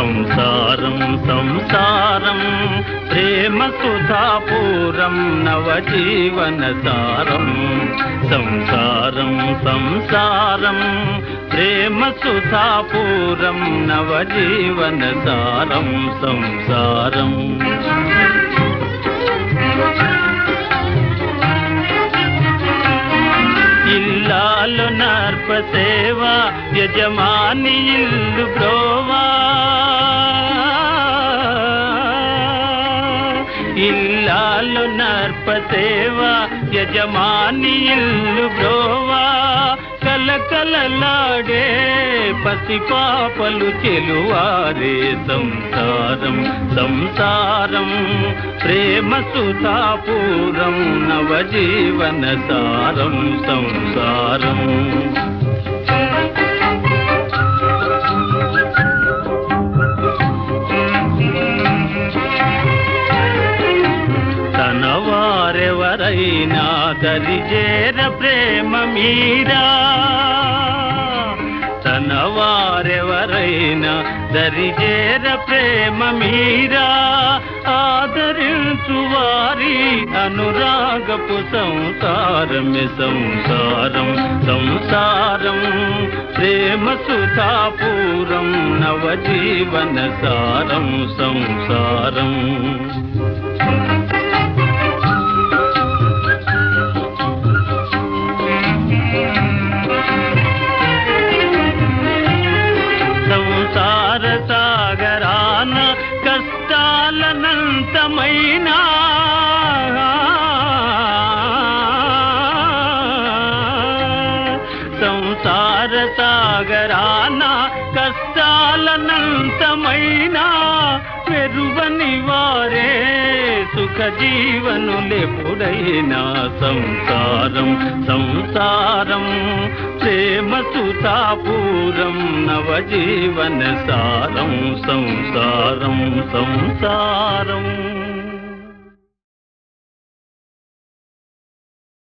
సంసారం సంసారం ప్రేమ సుధాపూరం నవజీవన సారం సంసారం సంసారం ప్రేమ సుధాపూరం నవజీవన సారం సంసారం ఇల్లాలు నర్ప సేవ యజమాని ఇల్లు బ్రోవా ఇల్లాలు నర్ప సేవ యజమాని ఇల్లు బ్రోవా కలకలలాడే పసిపాపలు చెలువారే సంసారం సంసారం ప్రేమ సుతాపూరం నవజీవన సారం సంసారం తన వారెవరైనా దరిజేర ప్రేమ మీరా తన వారెవరైనా దరిజేర ప్రేమ మీరా ఆదరించు వారి అనురాగపు సంసారమే సంసారం సంసారం ప్రేమ సుధాపూరం నవజీవన సారం సంసారం సంసార సాగరాన కష్టాలనంతమైనా సంసార సాగరాన కష్టాలనంతమైనా పెరువని వారే సుఖ జీవనులెప్పుడైనా సంసారం సంసారం ప్రేమ సుతాపూరం నవజీవన సారం సంసారం సంసారం